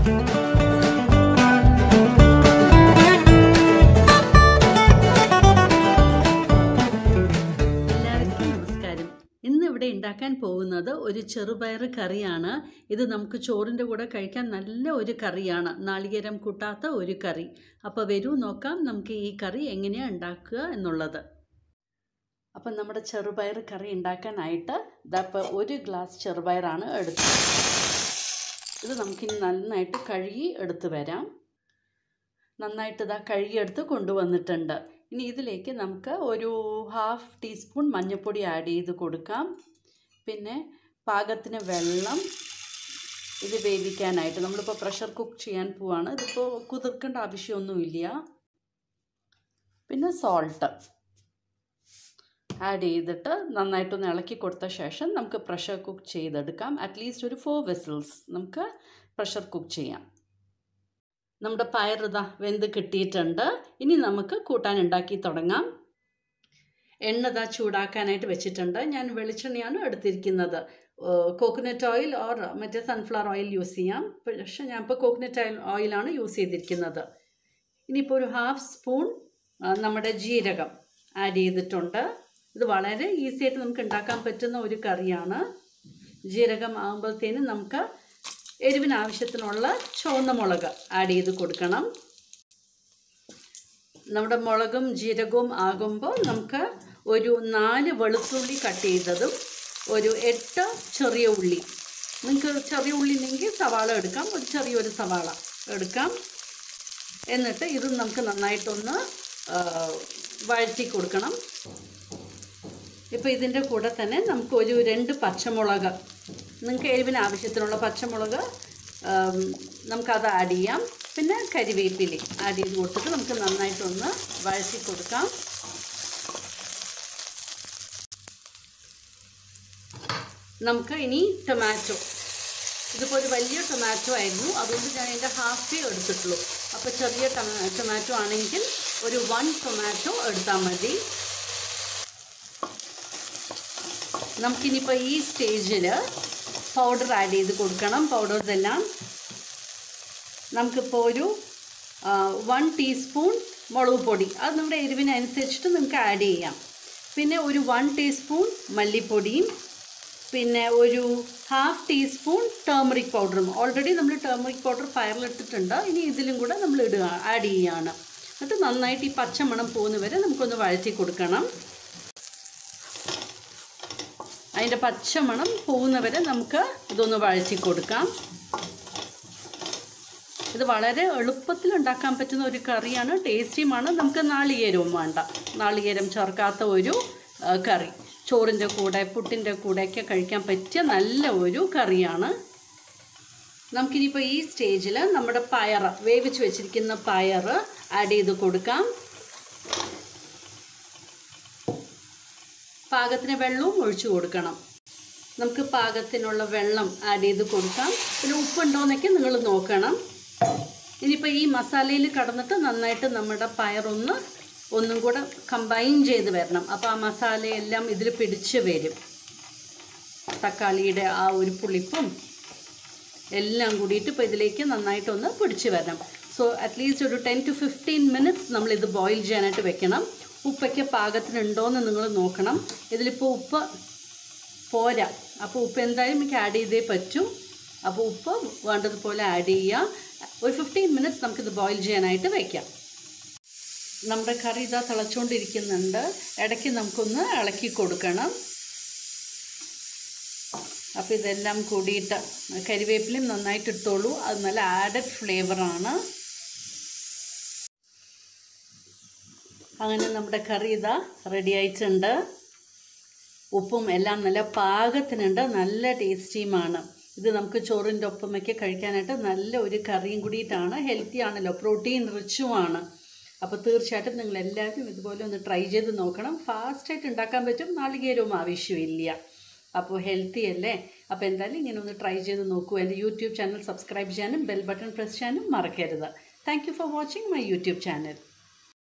എല്ലാവർക്കും നമസ്കാരം ഇന്ന് ഇവിടെ ഉണ്ടാക്കാൻ പോകുന്നത് ഒരു ചെറുപയർ കറിയാണ് ഇത് നമുക്ക് ചോറിൻ്റെ കൂടെ കഴിക്കാൻ നല്ല ഒരു കറിയാണ് നാളികേരം കൂട്ടാത്ത ഒരു കറി അപ്പോൾ വരൂ നോക്കാം നമുക്ക് ഈ കറി എങ്ങനെയാണ് ഉണ്ടാക്കുക എന്നുള്ളത് അപ്പം നമ്മുടെ ചെറുപയർ കറി ഉണ്ടാക്കാനായിട്ട് ഇതപ്പോൾ ഒരു ഗ്ലാസ് ചെറുപയറാണ് എടുത്തത് ഇത് നമുക്കിനി നന്നായിട്ട് കഴുകി എടുത്ത് വരാം നന്നായിട്ട് ഇതാ കഴുകിയെടുത്ത് കൊണ്ടുവന്നിട്ടുണ്ട് ഇനി ഇതിലേക്ക് നമുക്ക് ഒരു ഹാഫ് ടീസ്പൂൺ മഞ്ഞൾപ്പൊടി ആഡ് ചെയ്ത് കൊടുക്കാം പിന്നെ പാകത്തിന് വെള്ളം ഇത് വേവിക്കാനായിട്ട് നമ്മളിപ്പോൾ പ്രഷർ കുക്ക് ചെയ്യാൻ പോവാണ് ഇതിപ്പോൾ കുതിർക്കേണ്ട ആവശ്യമൊന്നുമില്ല പിന്നെ സോൾട്ട് ആഡ് ചെയ്തിട്ട് നന്നായിട്ടൊന്ന് ഇളക്കി കൊടുത്ത ശേഷം നമുക്ക് പ്രഷർ കുക്ക് ചെയ്തെടുക്കാം അറ്റ്ലീസ്റ്റ് ഒരു ഫോർ വെസിൽസ് നമുക്ക് പ്രഷർ കുക്ക് ചെയ്യാം നമ്മുടെ പയറിത വെന്ത് കിട്ടിയിട്ടുണ്ട് ഇനി നമുക്ക് കൂട്ടാൻ ഉണ്ടാക്കി തുടങ്ങാം എണ്ണ ഇതാ ചൂടാക്കാനായിട്ട് വെച്ചിട്ടുണ്ട് ഞാൻ വെളിച്ചെണ്ണയാണ് എടുത്തിരിക്കുന്നത് കോക്കനട്ട് ഓയിൽ ഓർ മറ്റേ സൺഫ്ലവർ ഓയിൽ യൂസ് ചെയ്യാം പക്ഷേ ഞാൻ ഇപ്പോൾ കോക്കനട്ട് ഓയിൽ ഓയിലാണ് യൂസ് ചെയ്തിരിക്കുന്നത് ഇനിയിപ്പോൾ ഒരു ഹാഫ് സ്പൂൺ നമ്മുടെ ജീരകം ആഡ് ചെയ്തിട്ടുണ്ട് ഇത് വളരെ ഈസി ആയിട്ട് നമുക്ക് ഉണ്ടാക്കാൻ പറ്റുന്ന ഒരു കറിയാണ് ജീരകം ആകുമ്പോഴത്തേനും നമുക്ക് എരിവിന് ആവശ്യത്തിനുള്ള ചുവന്ന മുളക് ആഡ് ചെയ്ത് കൊടുക്കണം നമ്മുടെ മുളകും ജീരകവും ആകുമ്പോൾ നമുക്ക് ഒരു നാല് വെളുത്തുള്ളി കട്ട് ചെയ്തതും ഒരു എട്ട് ചെറിയ ഉള്ളി നിങ്ങൾക്ക് ചെറിയ ഉള്ളി ഇല്ലെങ്കിൽ സവാള എടുക്കാം ഒരു ചെറിയൊരു സവാള എടുക്കാം എന്നിട്ട് ഇത് നമുക്ക് നന്നായിട്ടൊന്ന് വഴറ്റി കൊടുക്കണം ഇപ്പോൾ ഇതിൻ്റെ കൂടെ തന്നെ നമുക്ക് ഒരു രണ്ട് പച്ചമുളക് നിങ്ങൾക്ക് എരിവിന് ആവശ്യത്തിനുള്ള പച്ചമുളക് നമുക്കത് ആഡ് ചെയ്യാം പിന്നെ കരിവേപ്പിലി ആഡ് ചെയ്ത് കൊടുത്തിട്ട് നമുക്ക് നന്നായിട്ടൊന്ന് വഴറ്റി കൊടുക്കാം നമുക്ക് ഇനി ടൊമാറ്റോ ഇതിപ്പോൾ ഒരു വലിയ ടൊമാറ്റോ ആയിരുന്നു അതുകൊണ്ട് ഞാൻ അതിൻ്റെ ഹാഫേ എടുത്തിട്ടുള്ളൂ അപ്പോൾ ചെറിയ ടൊമാറ്റോ ആണെങ്കിൽ ഒരു വൺ ടൊമാറ്റോ എടുത്താൽ മതി നമുക്കിനിപ്പോൾ ഈ സ്റ്റേജിൽ പൗഡർ ആഡ് ചെയ്ത് കൊടുക്കണം പൗഡേഴ്സ് എല്ലാം നമുക്കിപ്പോൾ ഒരു വൺ ടീസ്പൂൺ മുളക് പൊടി അത് നമ്മുടെ എരിവിനനുസരിച്ചിട്ട് നമുക്ക് ആഡ് ചെയ്യാം പിന്നെ ഒരു വൺ ടീസ്പൂൺ മല്ലിപ്പൊടിയും പിന്നെ ഒരു ഹാഫ് ടീസ്പൂൺ ടേമറിക് പൗഡറും ഓൾറെഡി നമ്മൾ ടേമറിക് പൗഡർ ഫയറിലിട്ടിട്ടുണ്ട് ഇനി ഇതിലും കൂടെ നമ്മൾ ഇടുക ആഡ് ചെയ്യുകയാണ് എന്നിട്ട് നന്നായിട്ട് ഈ പച്ചമണം പോകുന്ന വരെ നമുക്കൊന്ന് വഴറ്റി കൊടുക്കണം അതിൻ്റെ പച്ചമണം പോകുന്നവരെ നമുക്ക് ഇതൊന്ന് വഴറ്റി കൊടുക്കാം ഇത് വളരെ എളുപ്പത്തിൽ ഉണ്ടാക്കാൻ പറ്റുന്ന ഒരു കറിയാണ് ടേസ്റ്റിയുമാണ് നമുക്ക് നാളികേരവും വേണ്ട നാളികേരം ചേർക്കാത്ത ഒരു കറി ചോറിൻ്റെ കൂടെ പുട്ടിൻ്റെ കൂടെയൊക്കെ കഴിക്കാൻ പറ്റിയ നല്ല ഒരു കറിയാണ് നമുക്കിനിപ്പോൾ ഈ സ്റ്റേജിൽ നമ്മുടെ പയർ വേവിച്ച് വെച്ചിരിക്കുന്ന പയർ ആഡ് ചെയ്ത് കൊടുക്കാം പാകത്തിന് വെള്ളവും ഒഴിച്ചു കൊടുക്കണം നമുക്ക് പാകത്തിനുള്ള വെള്ളം ആഡ് ചെയ്ത് കൊടുക്കാം പിന്നെ ഉപ്പുണ്ടോയെന്നൊക്കെ നിങ്ങൾ നോക്കണം ഇനിയിപ്പോൾ ഈ മസാലയിൽ കടന്നിട്ട് നന്നായിട്ട് നമ്മുടെ പയറൊന്ന് ഒന്നും കൂടെ കമ്പൈൻ ചെയ്ത് വരണം അപ്പോൾ ആ മസാലയെല്ലാം ഇതിൽ പിടിച്ച് വരും തക്കാളിയുടെ ആ ഒരു പുളിപ്പും എല്ലാം കൂടിയിട്ട് ഇപ്പോൾ ഇതിലേക്ക് നന്നായിട്ടൊന്ന് പിടിച്ച് വരണം സോ അറ്റ്ലീസ്റ്റ് ഒരു ടെൻ ടു ഫിഫ്റ്റീൻ മിനിറ്റ്സ് നമ്മളിത് ബോയിൽ ചെയ്യാനായിട്ട് വെക്കണം ഉപ്പൊക്കെ പാകത്തിനുണ്ടോയെന്ന് നിങ്ങൾ നോക്കണം ഇതിലിപ്പോൾ ഉപ്പ് പോരാ അപ്പോൾ ഉപ്പ് എന്തായാലും എനിക്ക് ആഡ് ചെയ്തേ പറ്റും അപ്പോൾ ഉപ്പ് വേണ്ടതുപോലെ ആഡ് ചെയ്യുക ഒരു ഫിഫ്റ്റീൻ മിനിറ്റ്സ് നമുക്കിത് ബോയിൽ ചെയ്യാനായിട്ട് വയ്ക്കാം നമ്മുടെ കറി ഇതാ തിളച്ചുകൊണ്ടിരിക്കുന്നുണ്ട് ഇടയ്ക്ക് നമുക്കൊന്ന് ഇളക്കി കൊടുക്കണം അപ്പോൾ ഇതെല്ലാം കൂടിയിട്ട് കരിവേപ്പിലയും നന്നായിട്ട് ഇട്ടോളൂ അത് നല്ല ആഡഡ് ഫ്ലേവറാണ് അങ്ങനെ നമ്മുടെ കറി ഇതാ റെഡി ആയിട്ടുണ്ട് ഉപ്പും എല്ലാം നല്ല പാകത്തിനുണ്ട് നല്ല ടേസ്റ്റിയുമാണ് ഇത് നമുക്ക് ചോറിൻ്റെ ഒപ്പമൊക്കെ കഴിക്കാനായിട്ട് നല്ല ഒരു കറിയും കൂടിയിട്ടാണ് ഹെൽത്തി ആണല്ലോ പ്രോട്ടീൻ റിച്ചുമാണ് അപ്പോൾ തീർച്ചയായിട്ടും നിങ്ങൾ എല്ലാവരും ഇതുപോലെ ഒന്ന് ട്രൈ ചെയ്ത് നോക്കണം ഫാസ്റ്റായിട്ട് ഉണ്ടാക്കാൻ പറ്റും നാളികേരവും ആവശ്യമില്ല അപ്പോൾ ഹെൽത്തി അല്ലേ അപ്പോൾ എന്തായാലും ഇങ്ങനെ ഒന്ന് ട്രൈ ചെയ്ത് നോക്കൂ എൻ്റെ യൂട്യൂബ് ചാനൽ സബ്സ്ക്രൈബ് ചെയ്യാനും ബെൽ ബട്ടൺ പ്രസ് ചെയ്യാനും മറക്കരുത് thank you for watching my YouTube channel